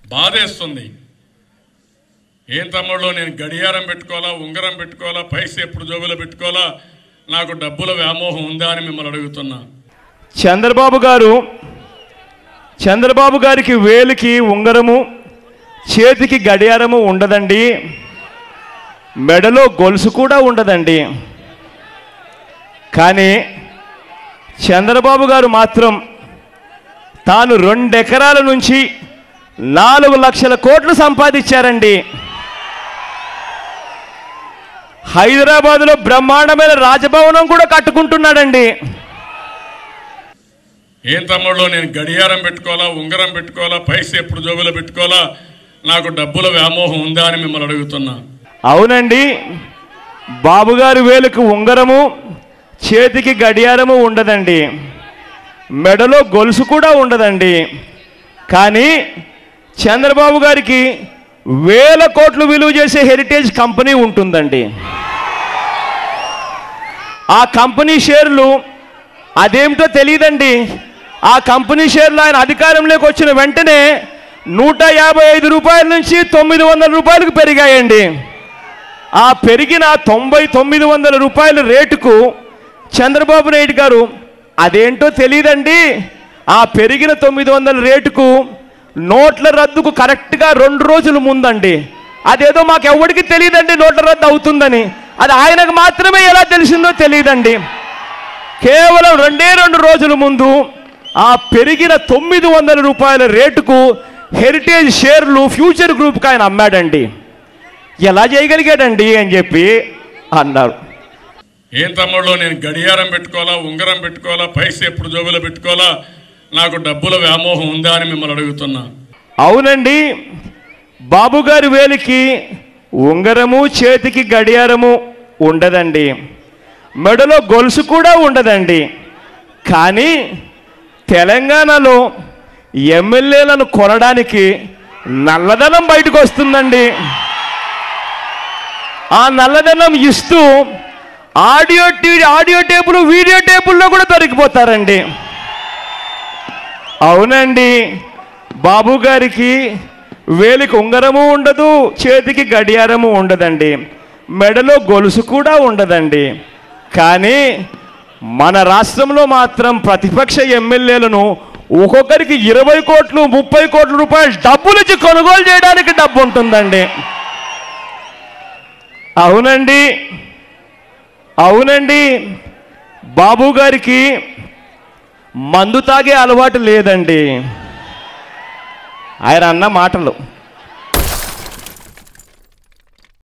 బాధేస్తుంది ఏం తమ్ముళ్ళు నేను గడియారం పెట్టుకోవాలా ఉంగరం పెట్టుకోవాలా పైసా ఎప్పుడు జోబులో పెట్టుకోవాలా నాకు డబ్బుల వ్యామోహం ఉందా అని మిమ్మల్ని అడుగుతున్నా చంద్రబాబు గారు చంద్రబాబు గారికి వేలికి ఉంగరము చేతికి గడియారము ఉండదండి మెడలో గొలుసు కూడా ఉండదండి కానీ చంద్రబాబు గారు మాత్రం తాను రెండెకరాల నుంచి నాలుగు లక్షల కోట్లు సంపాదించారండి హైదరాబాదులో బ్రహ్మాండమైన రాజభవనం కూడా కట్టుకుంటున్నాడండి ఏం తమ్ముళ్ళు నేను గడియారం పెట్టుకోవాలా ఉంగరం పెట్టుకోవాలా పైసా ఎప్పుడు జోబులో పెట్టుకోవాలా నాకు డబ్బుల వ్యామోహం ఉందా అని మిమ్మల్ని అడుగుతున్నా అవునండి బాబుగారి వేలుకు ఉంగరము చేతికి గడియారము ఉండదండి మెడలో గొలుసు కూడా ఉండదండి కానీ చంద్రబాబు గారికి వేల కోట్లు విలువ చేసే హెరిటేజ్ కంపెనీ ఉంటుందండి ఆ కంపెనీ షేర్లు అదేమిటో తెలియదండి ఆ కంపెనీ షేర్లు ఆయన అధికారంలోకి వచ్చిన వెంటనే నూట యాభై ఐదు రూపాయల నుంచి తొమ్మిది వందల రూపాయలకు పెరిగాయండి ఆ పెరిగిన తొంభై తొమ్మిది వందల రూపాయల రేటుకు చంద్రబాబు నాయుడు గారు అదేంటో తెలియదండి ఆ పెరిగిన తొమ్మిది వందల రేటుకు నోట్ల రద్దుకు కరెక్ట్గా రెండు రోజుల ముందండి అదేదో మాకు ఎవరికి తెలియదండి నోట్ల రద్దు అవుతుందని అది ఆయనకు మాత్రమే ఎలా తెలిసిందో తెలియదండి కేవలం రెండే రెండు రోజుల ముందు ఆ పెరిగిన తొమ్మిది వందల రూపాయల రేటుకు హెరిటేజ్ షేర్లు ఫ్యూచర్ గ్రూప్కి ఆయన అమ్మాడండి ఎలా చేయగలిగాడండి అని చెప్పి అన్నారు ఏం తమ్ముళ్ళు నేను గడియారం పెట్టుకోవాలా ఉంగరం పెట్టుకోవాలా పైసా ఎప్పుడు జోబులో పెట్టుకోవాలా నాకు డబ్బుల వ్యామోహం ఉందా అని మిమ్మల్ని అడుగుతున్నా అవునండి బాబుగారి వేలికి ఉంగరము చేతికి గడియారము ఉండదండి మెడలో గొలుసు కూడా ఉండదండి కానీ తెలంగాణలో ఎమ్మెల్యేలను కొనడానికి నల్లధనం బయటకు వస్తుందండి ఆ నల్లధనం ఇస్తూ ఆడియో టీ- ఆడియో టేపులు వీడియో టేపుల్లో కూడా దొరికిపోతారండి అవునండి బాబు గారికి వేలికి ఉంగరము ఉండదు చేతికి గడియారము ఉండదండి మెడలో గొలుసు కూడా ఉండదండి కానీ మన రాష్ట్రంలో మాత్రం ప్రతిపక్ష ఎమ్మెల్యేలను ఒక్కొక్కరికి ఇరవై కోట్లు ముప్పై కోట్ల రూపాయలు డబ్బులు ఇచ్చి కొనుగోలు చేయడానికి డబ్బు ఉంటుందండి అవునండి అవునండి బాబు గారికి మందు తాగే అలవాటు లేదండి ఆయన అన్న మాటలు